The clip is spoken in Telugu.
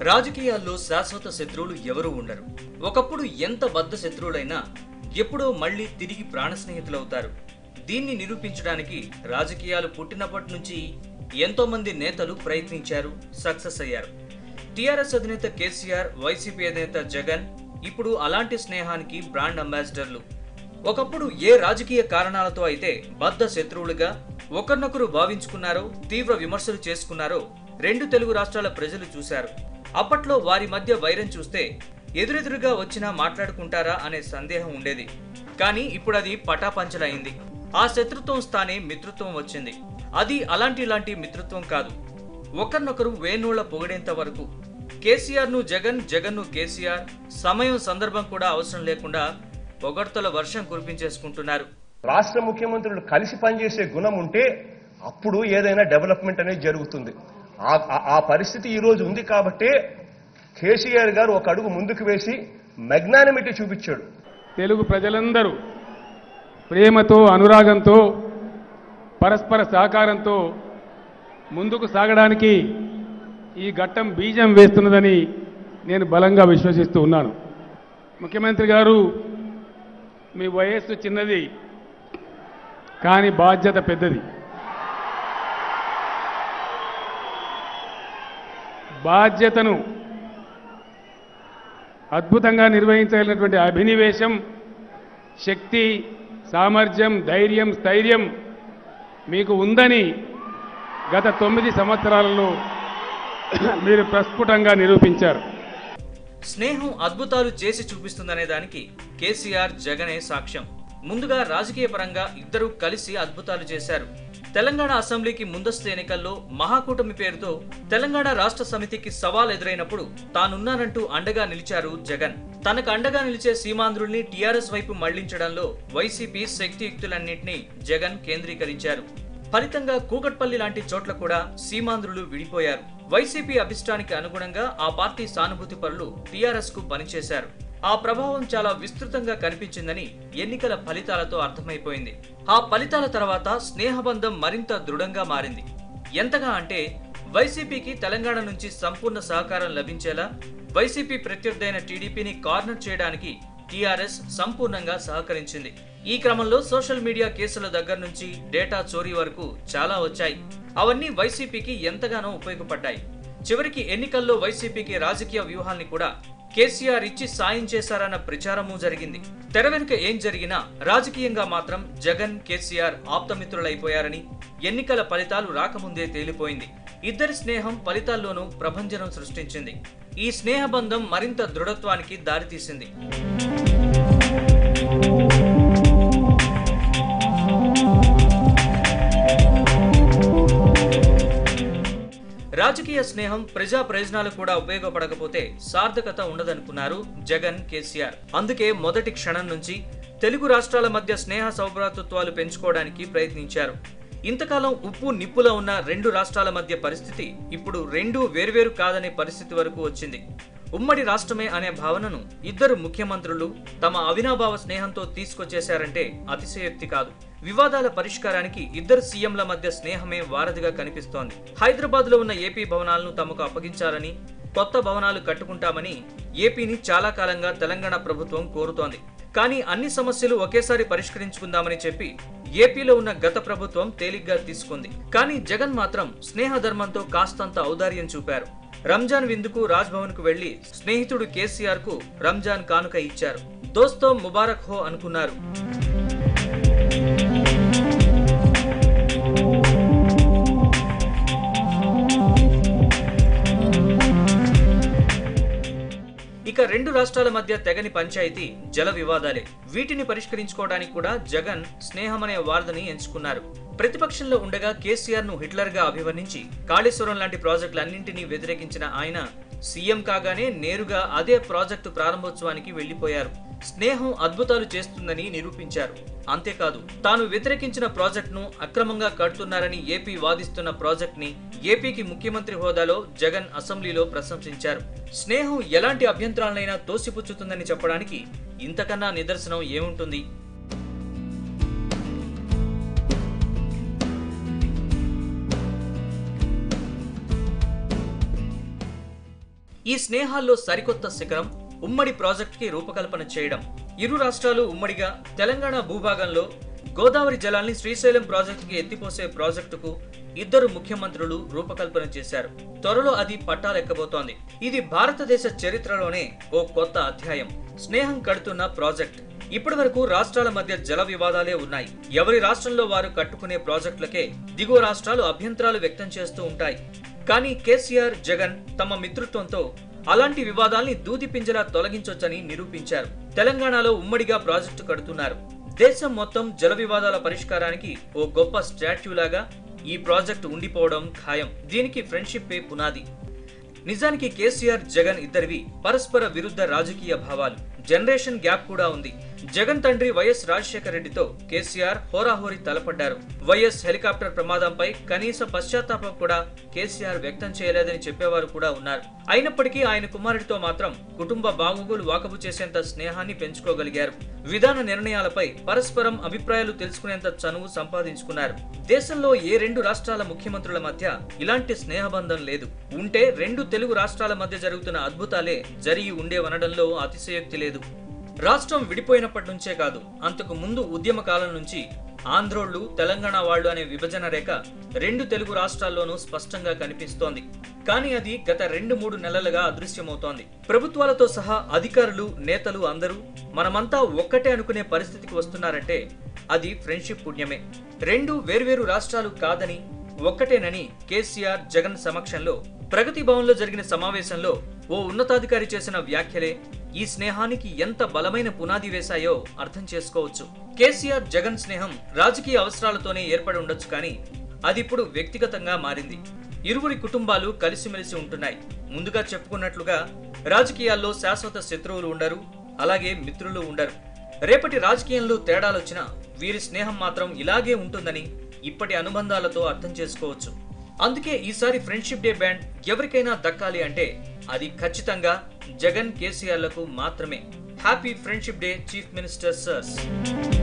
రాజకీయాల్లో శాశ్వత శత్రువులు ఎవరూ ఉండరు ఒకప్పుడు ఎంత బద్ధ శత్రువులైనా ఎప్పుడో మళ్ళీ తిరిగి ప్రాణ స్నేహితులవుతారు దీన్ని నిరూపించడానికి రాజకీయాలు పుట్టినప్పటి నుంచి ఎంతో మంది నేతలు ప్రయత్నించారు సక్సెస్ అయ్యారు టీఆర్ఎస్ అధినేత కేసీఆర్ వైసీపీ అధినేత జగన్ ఇప్పుడు అలాంటి స్నేహానికి బ్రాండ్ అంబాసిడర్లు ఒకప్పుడు ఏ రాజకీయ కారణాలతో అయితే బద్ధ శత్రువులుగా ఒకరినొకరు భావించుకున్నారో తీవ్ర విమర్శలు చేసుకున్నారో రెండు తెలుగు రాష్ట్రాల ప్రజలు చూశారు అప్పట్లో వారి మధ్య వైరం చూస్తే ఎదురెదురుగా వచ్చినా మాట్లాడుకుంటారా అనే సందేహం ఉండేది కానీ ఇప్పుడు అది పటాపంచలైంది ఆ శత్రుత్వం స్థానే మిత్రుత్వం వచ్చింది అది అలాంటి ఇలాంటి మిత్రుత్వం కాదు ఒకరినొకరు వేణోళ్ల పొగిడేంత వరకు కేసీఆర్ ను జగన్ జగన్ ను కేసీఆర్ సమయం సందర్భం కూడా అవసరం లేకుండా పొగడ్తల వర్షం కురిపించేసుకుంటున్నారు రాష్ట్ర ముఖ్యమంత్రులు కలిసి పనిచేసే గుణం ఉంటే అప్పుడు ఏదైనా డెవలప్మెంట్ అనేది జరుగుతుంది ఆ- ఆ- ఆ పరిస్థితి ఈ రోజు ఉంది కాబట్టే కేసీఆర్ గారు ఒక అడుగు ముందుకు వేసి మెగ్నానిమిటీ చూపించాడు తెలుగు ప్రజలందరూ ప్రేమతో అనురాగంతో పరస్పర సహకారంతో ముందుకు సాగడానికి ఈ ఘట్టం బీజం వేస్తున్నదని నేను బలంగా విశ్వసిస్తూ ఉన్నాను ముఖ్యమంత్రి గారు మీ వయస్సు చిన్నది కానీ బాధ్యత పెద్దది బాధ్యతను అద్భుతంగా నిర్వహించగలిగినటువంటి అభినివేశం శక్తి సామర్థ్యం ధైర్యం స్థైర్యం మీకు ఉందని గత తొమ్మిది సంవత్సరాలలో మీరు ప్రస్ఫుటంగా నిరూపించారు స్నేహం అద్భుతాలు చేసి చూపిస్తుందనే దానికి కేసీఆర్ జగనే సాక్ష్యం ముందుగా రాజకీయ పరంగా ఇద్దరూ కలిసి అద్భుతాలు చేశారు తెలంగాణ అసెంబ్లీకి ముందస్తు ఎన్నికల్లో మహాకూటమి పేరుతో తెలంగాణ రాష్ట్ర సమితికి సవాల్ ఎదురైనప్పుడు తానున్నానంటూ అండగా నిలిచారు జగన్ తనకు అండగా నిలిచే సీమాంధ్రుల్ని టీఆర్ఎస్ వైపు మళ్లించడంలో వైసీపీ శక్తియుక్తులన్నింటినీ జగన్ కేంద్రీకరించారు ఫలితంగా కూకట్పల్లి లాంటి చోట్ల కూడా సీమాంధ్రులు విడిపోయారు వైసీపీ అభిష్టానికి అనుగుణంగా ఆ పార్టీ సానుభూతి పరులు టీఆర్ఎస్ కు పనిచేశారు ఆ ప్రభావం చాలా విస్తృతంగా కనిపించిందని ఎన్నికల ఫలితాలతో అర్థమైపోయింది ఆ ఫలితాల తర్వాత స్నేహబంధం మరింత దృఢంగా మారింది ఎంతగా అంటే వైసీపీకి తెలంగాణ నుంచి సంపూర్ణ సహకారం లభించేలా వైసీపీ ప్రత్యర్థి అయిన టీడీపీని కార్నర్ చేయడానికి టీఆర్ఎస్ సంపూర్ణంగా సహకరించింది ఈ క్రమంలో సోషల్ మీడియా కేసుల దగ్గర నుంచి డేటా చోరీ వరకు చాలా వచ్చాయి అవన్నీ వైసీపీకి ఎంతగానో ఉపయోగపడ్డాయి చివరికి ఎన్నికల్లో వైసీపీకి రాజకీయ వ్యూహాల్ని కూడా కేసీఆర్ ఇచ్చి సాయం చేశారన్న ప్రచారమూ జరిగింది తెర వెనుక ఏం జరిగినా రాజకీయంగా మాత్రం జగన్ కేసీఆర్ ఆప్తమిత్రులైపోయారని ఎన్నికల ఫలితాలు రాకముందే తేలిపోయింది ఇద్దరి స్నేహం ఫలితాల్లోనూ ప్రభంజనం సృష్టించింది ఈ స్నేహబంధం మరింత దృఢత్వానికి దారితీసింది రాజకీయ స్నేహం ప్రజా ప్రయోజనాలు కూడా ఉపయోగపడకపోతే సార్థకత ఉండదనుకున్నారు జగన్ కేసీఆర్ అందుకే మొదటి క్షణం నుంచి తెలుగు రాష్ట్రాల మధ్య స్నేహ సౌభ్రాతృత్వాలు పెంచుకోవడానికి ప్రయత్నించారు ఇంతకాలం ఉప్పు నిప్పులో ఉన్న రెండు రాష్ట్రాల మధ్య పరిస్థితి ఇప్పుడు రెండు వేర్వేరు కాదనే పరిస్థితి వరకు వచ్చింది ఉమ్మడి రాష్ట్రమే అనే భావనను ఇద్దరు ముఖ్యమంత్రులు తమ అవినాభావ స్నేహంతో తీసుకొచ్చేశారంటే అతిశయోక్తి కాదు వివాదాల పరిష్కారానికి ఇద్దరు సీఎంల మధ్య స్నేహమే వారధిగా కనిపిస్తోంది హైదరాబాద్ లో ఉన్న ఏపీ భవనాలను తమకు అప్పగించాలని కొత్త భవనాలు కట్టుకుంటామని ఏపీని చాలా కాలంగా తెలంగాణ ప్రభుత్వం కోరుతోంది కానీ అన్ని సమస్యలు ఒకేసారి పరిష్కరించుకుందామని చెప్పి ఏపీలో ఉన్న గత ప్రభుత్వం తేలిగ్గా తీసుకుంది కానీ జగన్ మాత్రం స్నేహ ధర్మంతో కాస్తంత ఔదార్యం చూపారు రంజాన్ విందుకు రాజ్భవన్ కు వెళ్లి స్నేహితుడు కేసీఆర్ కు రంజాన్ కానుక ఇచ్చారు దోస్తో ముబారక్ హో అనుకున్నారు ఇక రెండు రాష్ట్రాల మధ్య తెగని పంచాయతీ జల వివాదాలే వీటిని పరిష్కరించుకోవడానికి కూడా జగన్ స్నేహమనే వారధిని ఎంచుకున్నారు ప్రతిపక్షంలో ఉండగా కేసీఆర్ ను హిట్లర్ గా అభివర్ణించి కాళేశ్వరం లాంటి ప్రాజెక్టులన్నింటినీ వ్యతిరేకించిన ఆయన సీఎం కాగానే నేరుగా అదే ప్రాజెక్టు ప్రారంభోత్సవానికి వెళ్లిపోయారు స్నేహం అద్భుతాలు చేస్తుందని నిరూపించారు అంతేకాదు తాను వ్యతిరేకించిన ప్రాజెక్టును అక్రమంగా కడుతున్నారని ఏపీ వాదిస్తున్న ప్రాజెక్ట్ ని ఏపీకి ముఖ్యమంత్రి హోదాలో జగన్ అసెంబ్లీలో ప్రశంసించారు స్నేహం ఎలాంటి అభ్యంతరాలనైనా తోసిపుచ్చుతుందని చెప్పడానికి ఇంతకన్నా నిదర్శనం ఏముంటుంది ఈ స్నేహాల్లో సరికొత్త శిఖరం ఉమ్మడి ప్రాజెక్టుకి రూపకల్పన చేయడం ఇరు రాష్ట్రాలు ఉమ్మడిగా తెలంగాణ భూభాగంలో గోదావరి జలాల్ని శ్రీశైలం ప్రాజెక్టుకి ఎత్తిపోసే ప్రాజెక్టుకు ఇద్దరు ముఖ్యమంత్రులు రూపకల్పన చేశారు త్వరలో అది పట్టాలెక్కబోతోంది ఇది భారతదేశ చరిత్రలోనే ఓ కొత్త అధ్యాయం స్నేహం కడుతున్న ప్రాజెక్ట్ ఇప్పటి వరకు రాష్ట్రాల మధ్య జల వివాదాలే ఉన్నాయి ఎవరి రాష్ట్రంలో వారు కట్టుకునే ప్రాజెక్టులకే దిగువ రాష్ట్రాలు అభ్యంతరాలు వ్యక్తం చేస్తూ ఉంటాయి కానీ కేసీఆర్ జగన్ తమ మిత్రత్వంతో అలాంటి వివాదాల్ని దూది పింజలా తొలగించొచ్చని నిరూపించారు తెలంగాణలో ఉమ్మడిగా ప్రాజెక్టు కడుతున్నారు దేశం మొత్తం జల వివాదాల పరిష్కారానికి ఓ గొప్ప స్టాట్యూ లాగా ఈ ప్రాజెక్టు ఉండిపోవడం ఖాయం దీనికి ఫ్రెండ్షిప్ పునాది నిజానికి కేసీఆర్ జగన్ ఇద్దరివి పరస్పర విరుద్ధ రాజకీయ భావాలు జనరేషన్ గ్యాప్ కూడా ఉంది జగన్ తండ్రి వైఎస్ రాజశేఖర రెడ్డితో కేసీఆర్ హోరాహోరీ తలపడ్డారు వైఎస్ హెలికాప్టర్ ప్రమాదంపై కనీస పశ్చాత్తాపం కూడా కేసీఆర్ వ్యక్తం చేయలేదని చెప్పేవారు కూడా ఉన్నారు అయినప్పటికీ ఆయన కుమారుడితో మాత్రం కుటుంబ బాగోగులు వాకబు చేసేంత స్నేహాన్ని పెంచుకోగలిగారు విధాన నిర్ణయాలపై పరస్పరం అభిప్రాయాలు తెలుసుకునేంత చనువు సంపాదించుకున్నారు దేశంలో ఏ రెండు రాష్ట్రాల ముఖ్యమంత్రుల మధ్య ఇలాంటి స్నేహబంధం లేదు ఉంటే రెండు తెలుగు రాష్ట్రాల మధ్య జరుగుతున్న అద్భుతాలే జరిగి ఉండేవనడంలో అతిశయోక్తి లేదు రాష్ట్రం విడిపోయినప్పటి నుంచే కాదు అంతకు ముందు ఉద్యమ కాలం నుంచి ఆంధ్రోళ్లు తెలంగాణ వాళ్ళు అనే విభజన రేఖ రెండు తెలుగు రాష్ట్రాల్లోనూ స్పష్టంగా కనిపిస్తోంది కానీ అది గత రెండు మూడు నెలలుగా అదృశ్యమవుతోంది ప్రభుత్వాలతో సహా అధికారులు నేతలు అందరూ మనమంతా ఒక్కటే అనుకునే పరిస్థితికి వస్తున్నారంటే అది ఫ్రెండ్షిప్ పుణ్యమే రెండు వేర్వేరు రాష్ట్రాలు కాదని ఒక్కటేనని కేసీఆర్ జగన్ సమక్షంలో ప్రగతి భవన్లో జరిగిన సమావేశంలో ఓ ఉన్నతాధికారి చేసిన వ్యాఖ్యలే ఈ స్నేహానికి ఎంత బలమైన పునాది వేశాయో అర్థం చేసుకోవచ్చు కేసీఆర్ జగన్ స్నేహం రాజకీయ అవసరాలతోనే ఏర్పడి ఉండొచ్చు కానీ అది ఇప్పుడు వ్యక్తిగతంగా మారింది ఇరువురి కుటుంబాలు కలిసిమెలిసి ఉంటున్నాయి ముందుగా చెప్పుకున్నట్లుగా రాజకీయాల్లో శాశ్వత శత్రువులు ఉండరు అలాగే మిత్రులు ఉండరు రేపటి రాజకీయంలో తేడాలొచ్చినా వీరి స్నేహం మాత్రం ఇలాగే ఉంటుందని ఇప్పటి అనుబంధాలతో అర్థం చేసుకోవచ్చు అందుకే ఈసారి ఫ్రెండ్షిప్ డే బ్యాండ్ ఎవరికైనా దక్కాలి అంటే అది ఖచ్చితంగా జగన్ కేసీఆర్లకు మాత్రమే happy friendship day chief minister sirs